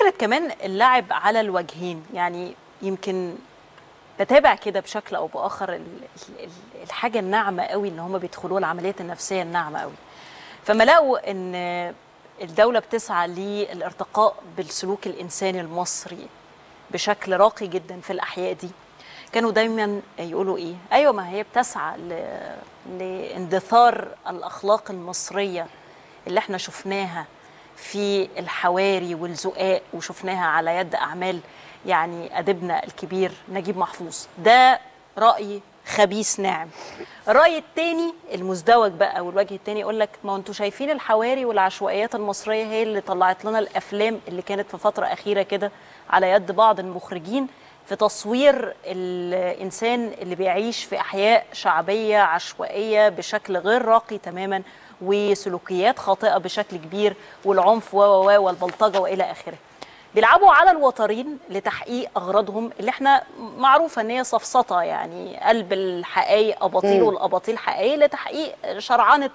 فكره كمان اللعب على الوجهين يعني يمكن بتابع كده بشكل او باخر ال- ال- ال- الحاجه الناعمه قوي اللي هم بيدخلوها العمليات النفسيه الناعمه قوي فما لقوا ان الدوله بتسعى للارتقاء بالسلوك الانساني المصري بشكل راقي جدا في الاحياء دي كانوا دايما يقولوا ايه ايوه ما هي بتسعى ل- لاندثار الاخلاق المصريه اللي احنا شفناها في الحواري والزقاق وشفناها على يد اعمال يعني اديبنا الكبير نجيب محفوظ ده راي خبيث ناعم الراي التاني المزدوج بقى والوجه التاني يقول لك ما انتوا شايفين الحواري والعشوائيات المصريه هي اللي طلعت لنا الافلام اللي كانت في فتره اخيره كده على يد بعض المخرجين في تصوير الانسان اللي بيعيش في احياء شعبيه عشوائيه بشكل غير راقي تماما وسلوكيات خاطئه بشكل كبير والعنف و و و والبلطجه والى اخره. بيلعبوا على الوترين لتحقيق اغراضهم اللي احنا معروفه ان هي سفسطه يعني قلب الحقائق اباطيل مم. والاباطيل حقائق لتحقيق شرعنه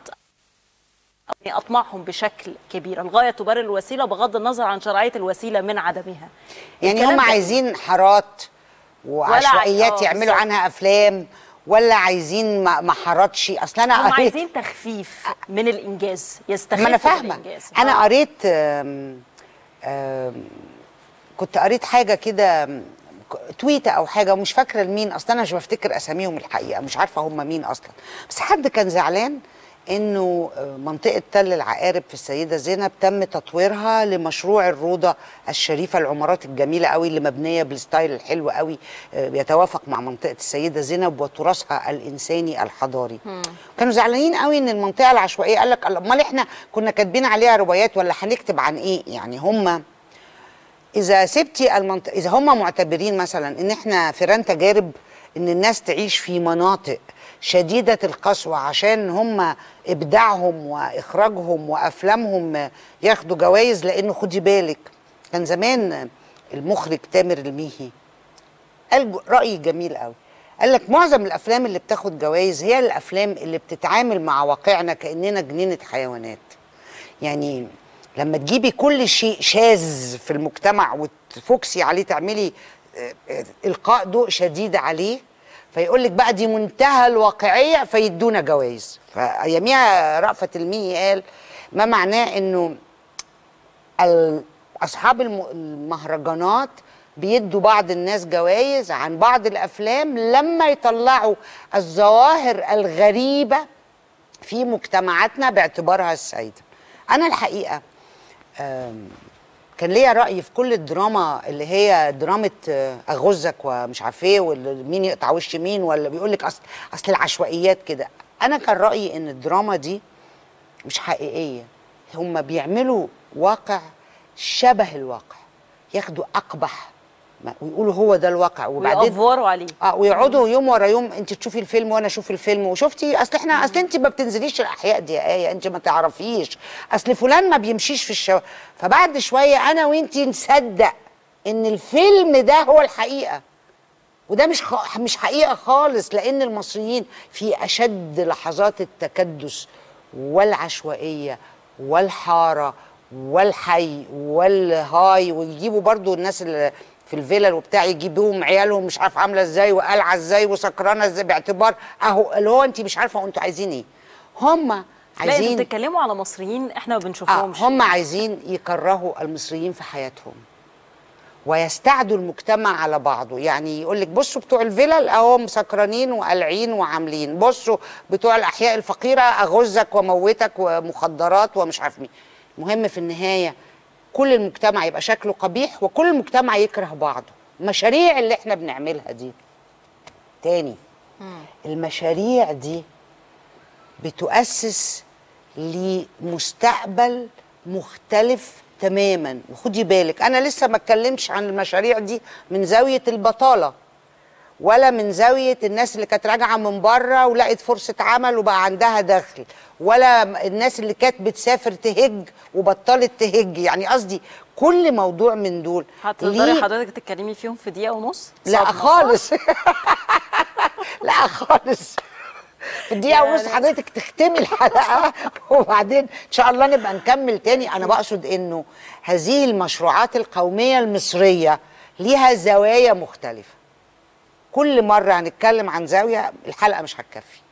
يعني اطماعهم بشكل كبير الغايه تبرر الوسيله بغض النظر عن شرعيه الوسيله من عدمها يعني الكلام هم ده- عايزين حارات وعشوائيات آه، يعملوا بالظبط. عنها افلام ولا عايزين م- محارات شيء اصل انا هم قريت عايزين تخفيف من الانجاز يستخفوا ما انا فاهمه بالإنجاز. انا آه. قريت آم، آم، كنت قريت حاجه كده آم، ك- تويته او حاجه ومش فاكره لمين اصلا انا مش بفتكر اساميهم الحقيقه مش عارفه هم مين اصلا بس حد كان زعلان انه آه، منطقه تل العقارب في السيده زينب تم تطويرها لمشروع الروضه الشريفه العمارات الجميله قوي اللي مبنيه بالستايل الحلو قوي آه، بيتوافق مع منطقه السيده زينب وتراثها الانساني الحضاري كانوا زعلانين قوي ان المنطقه العشوائيه قال لك امال احنا كنا كاتبين عليها روايات ولا هنكتب عن ايه يعني هم اذا سبتي المنطقه اذا هم معتبرين مثلا ان احنا فيران تجارب ان الناس تعيش في مناطق شديده القسوه عشان هم ابداعهم واخراجهم وافلامهم ياخدوا جوائز لانه خدي بالك كان زمان المخرج تامر الميهي قال ج- رأي جميل قوي قال لك معظم الافلام اللي بتاخد جوائز هي الافلام اللي بتتعامل مع واقعنا كاننا جنينه حيوانات يعني لما تجيبي كل شيء شاذ في المجتمع وتفوكسي عليه تعملي آه، آه، القاء ضوء شديد عليه فيقول لك بقى دي منتهى الواقعيه فيدونا جوائز فاياميها رأفت الميهي قال ما معناه انه ال- اصحاب الم- المهرجانات بيدوا بعض الناس جوائز عن بعض الافلام لما يطلعوا الظواهر الغريبه في مجتمعاتنا باعتبارها السيده انا الحقيقه آم، كان ليا راي في كل الدراما اللي هي دراما آه، اغزك ومش عارف ايه مين يقطع وش مين ولا بيقول لك اصل اصل العشوائيات كده انا كان رايي ان الدراما دي مش حقيقيه هم بيعملوا واقع شبه الواقع ياخدوا اقبح ما- ويقولوا هو ده الواقع وبعدين ويأفوروا عليه اه ويقعدوا يوم ورا يوم انت تشوفي الفيلم وانا اشوف الفيلم وشفتي اصل احنا اصل انت ما بتنزليش الاحياء دي يا ايه انت ما تعرفيش اصل فلان ما بيمشيش في الشوارع فبعد شويه انا وانت نصدق ان الفيلم ده هو الحقيقه وده مش خ... مش حقيقه خالص لان المصريين في اشد لحظات التكدس والعشوائيه والحاره والحي والهاي ويجيبوا برضو الناس اللي في الفيلل وبتاع يجيبوهم عيالهم مش عارف عامله ازاي وقلعه ازاي وسكرانه ازاي باعتبار اهو اللي هو انت مش عارفه انتوا عايزين ايه هم لا انتوا عايزين بتتكلموا على مصريين احنا ما آه بنشوفهمش هم عايزين يكرهوا المصريين في حياتهم ويستعدوا المجتمع على بعضه يعني يقول لك بصوا بتوع الفلل اهو سكرانين وقلعين وعاملين بصوا بتوع الاحياء الفقيره اغزك وموتك ومخدرات ومش عارف مين المهم في النهايه كل المجتمع يبقى شكله قبيح وكل المجتمع يكره بعضه المشاريع اللي احنا بنعملها دي تاني المشاريع دي بتؤسس لمستقبل مختلف تماما وخدي بالك انا لسه ما اتكلمش عن المشاريع دي من زاويه البطاله ولا من زاويه الناس اللي كانت راجعه من بره ولقت فرصه عمل وبقى عندها دخل ولا الناس اللي كانت بتسافر تهج وبطلت تهج يعني قصدي كل موضوع من دول هتقدري ليه- حضرتك تتكلمي فيهم في دقيقه ونص لا صدمة، صح؟ خالص لا خالص في الدقيقه لا، ونص لا. حضرتك تختمي الحلقه وبعدين ان شاء الله نبقى نكمل تاني انا بقصد انه هذه المشروعات القوميه المصريه ليها زوايا مختلفه كل مره هنتكلم عن زاويه الحلقه مش هتكفي